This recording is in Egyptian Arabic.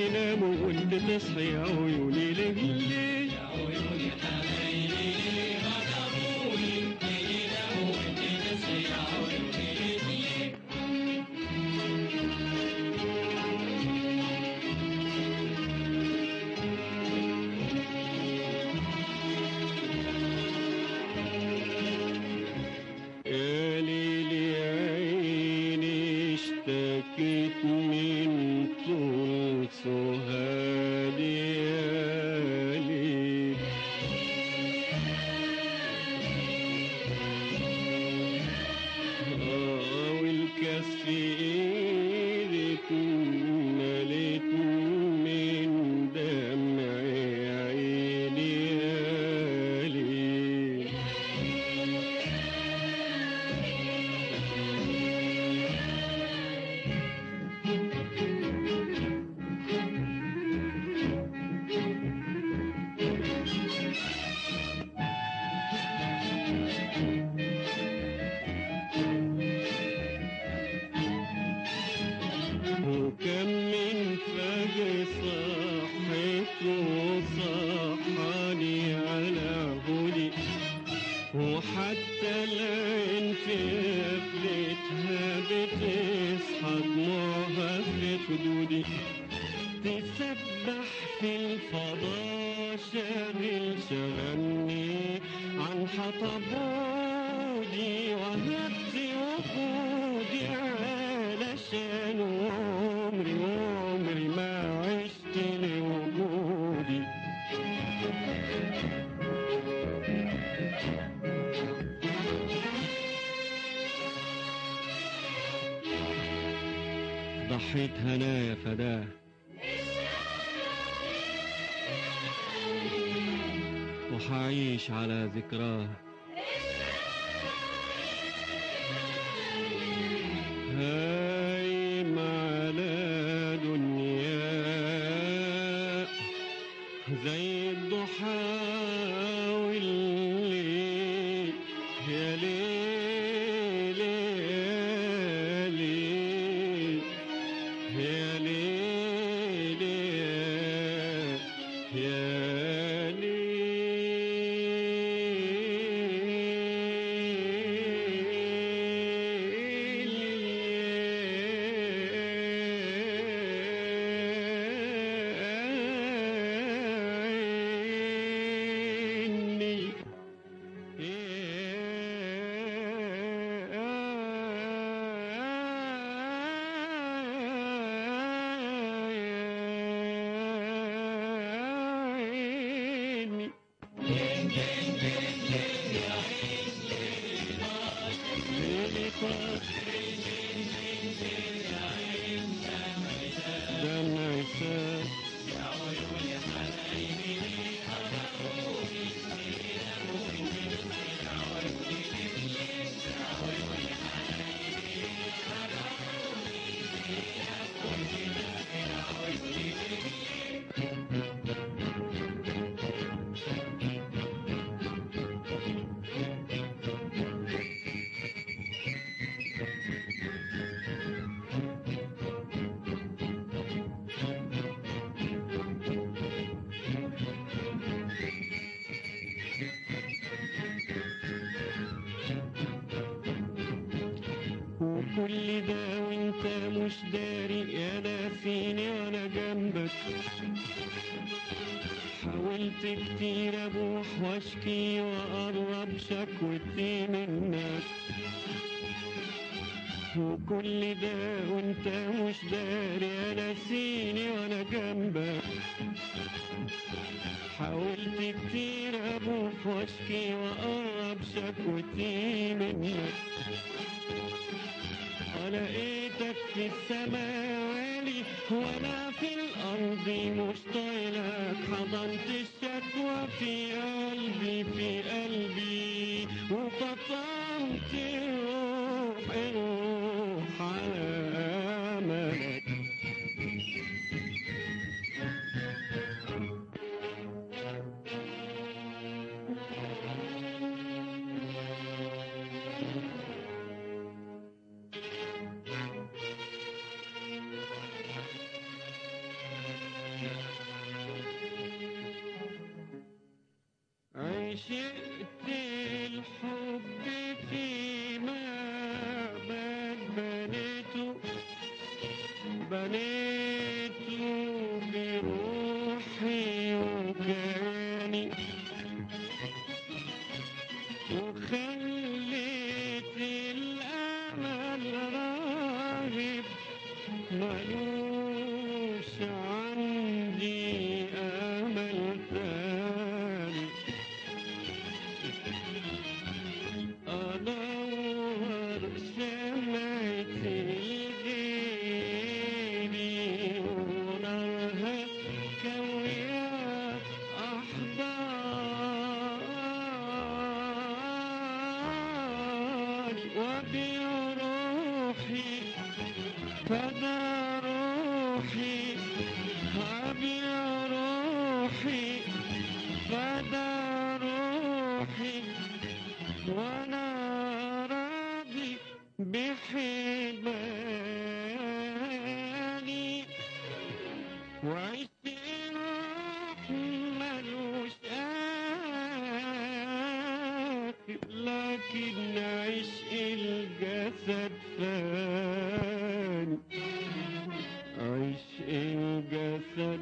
يناموا وانت تصحي يا عيوني ليه ليه يا عيوني حبايبي ليه غدروني ليه لو انت تصحي يا عيوني ليه يا ليل يا عيني اشتكيت من طول سهادي يا ليل آه والكاس في ايدك مليت من دمع عيني يا ليل وكم من فجر صحيت وصحاني على هدي وحتى العين في قبلتها بتصحى دموعها في خدودي تسبح في الفضاء شاغل شغلني عن حطبودي وهبت وجودي علشان عمري عمري ما عشت لوجودي ضحيت هنايا فداه وحعيش على ذكراه هايم على دنيا زي الضحى والليل يا ليل يا ليل يا ليل يا ليل دمع ساد يا عيوني حبايبي ليه غدروني ليه لو انت تصحي يا عيوني ليه يا عيوني حبايبي ليه غدروني ليه لو انت تصحي يا عيوني ليه وكل ده وانت مش داري يا ناسيني وانا جنبك حاولت كتير ابوح واشكي واقرب شكوتي منك وكل ده وانت مش داري يا ناسيني وانا جنبك حاولت كتير ابوح واشكي واقرب شكوتي منك لقيتك في السماء عالي وانا في الارض مش طايلك حضنت الشكوى في قلبي في قلبي وفطمت الروح الروح على املك فدا روحي أبيع روحي فدا روحي وأنا راضي بحبالي وعشت روح ملوش آخر لكن عشق الجسد فاني عشق الجسد